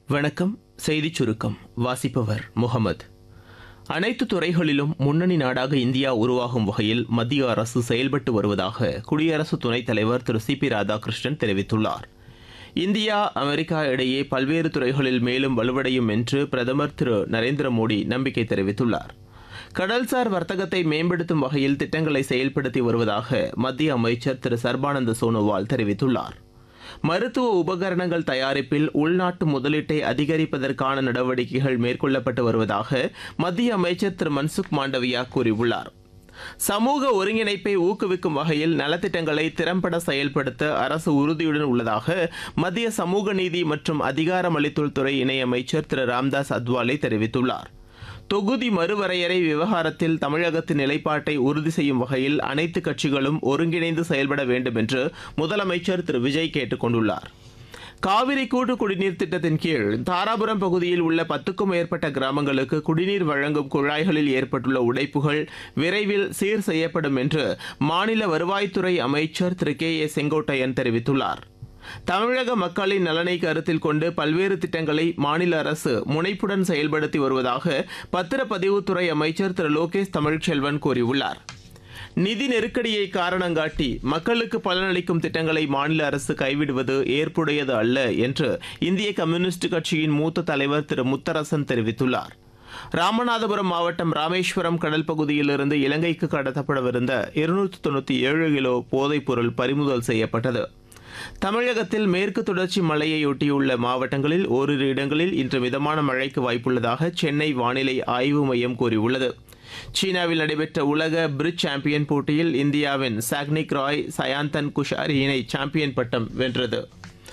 வணக்கம் செய்திச் சுருக்கம் வாசிப்பவர் முகமது அனைத்து துறைகளிலும் முன்னணி நாடாக இந்தியா உருவாகும் வகையில் மத்திய அரசு செயல்பட்டு வருவதாக குடியரசு துணைத் தலைவர் திரு சி பி ராதாகிருஷ்ணன் தெரிவித்துள்ளார் இந்தியா அமெரிக்கா இடையே பல்வேறு துறைகளில் மேலும் வலுவடையும் என்று பிரதமர் திரு நரேந்திர மோடி நம்பிக்கை தெரிவித்துள்ளார் கடல்சார் வர்த்தகத்தை மேம்படுத்தும் வகையில் திட்டங்களை செயல்படுத்தி வருவதாக மத்திய அமைச்சர் திரு சர்பானந்த சோனோவால் தெரிவித்துள்ளார் மருத்துவ உபகரணங்கள் தயாரிப்பில் உள்நாட்டு முதலீட்டை அதிகரிப்பதற்கான நடவடிக்கைகள் மேற்கொள்ளப்பட்டு வருவதாக மத்திய அமைச்சர் திரு மன்சுக் மாண்டவியா கூறியுள்ளார் சமூக ஒருங்கிணைப்பை ஊக்குவிக்கும் வகையில் நலத்திட்டங்களை திறம்பட செயல்படுத்த அரசு உறுதியுடன் உள்ளதாக மத்திய சமூக நீதி மற்றும் அதிகாரமளித்தல் துறை இணையமைச்சர் திரு ராம்தாஸ் அத்வாலே தெரிவித்துள்ளார் தொகுதி மறுவரையறை விவகாரத்தில் தமிழகத்தின் நிலைப்பாட்டை உறுதி செய்யும் வகையில் அனைத்து கட்சிகளும் ஒருங்கிணைந்து செயல்பட வேண்டும் என்று முதலமைச்சர் திரு விஜய் கேட்டுக் கொண்டுள்ளார் காவிரி கூட்டு குடிநீர் திட்டத்தின் கீழ் தாராபுரம் பகுதியில் உள்ள பத்துக்கும் மேற்பட்ட கிராமங்களுக்கு குடிநீர் வழங்கும் குழாய்களில் ஏற்பட்டுள்ள உடைப்புகள் விரைவில் சீர் செய்யப்படும் என்று மாநில வருவாய்த்துறை அமைச்சர் திரு கே ஏ செங்கோட்டையன் தெரிவித்துள்ளார் தமிழக மக்களின் நலனை கருத்தில் கொண்டு பல்வேறு திட்டங்களை மாநில அரசு முனைப்புடன் செயல்படுத்தி வருவதாக பத்திரப்பதிவுத்துறை அமைச்சர் திரு லோகேஷ் தமிழ்ச்செல்வன் கூறியுள்ளார் நிதி நெருக்கடியை காரணங்காட்டி மக்களுக்கு பலனளிக்கும் திட்டங்களை மாநில அரசு கைவிடுவது ஏற்புடையது அல்ல என்று இந்திய கம்யூனிஸ்ட் கட்சியின் மூத்த தலைவர் திரு முத்தரசன் தெரிவித்துள்ளார் ராமநாதபுரம் மாவட்டம் ராமேஸ்வரம் கடல் பகுதியிலிருந்து இலங்கைக்கு கடத்தப்படவிருந்த இருநூற்று தொண்ணூற்றி ஏழு கிலோ போதைப் பொருள் பறிமுதல் செய்யப்பட்டது தமிழகத்தில் மேற்கு தொடர்ச்சி மலையையொட்டியுள்ள மாவட்டங்களில் ஓரிரு இடங்களில் இன்று மிதமான மழைக்கு வாய்ப்புள்ளதாக சென்னை வானிலை ஆய்வு மையம் கூறியுள்ளது சீனாவில் நடைபெற்ற உலக பிரிட்ஜ் சாம்பியன் போட்டியில் இந்தியாவின் சாக்னிக் ராய் சயாந்தன் குஷாரி இணை சாம்பியன் பட்டம் வென்றது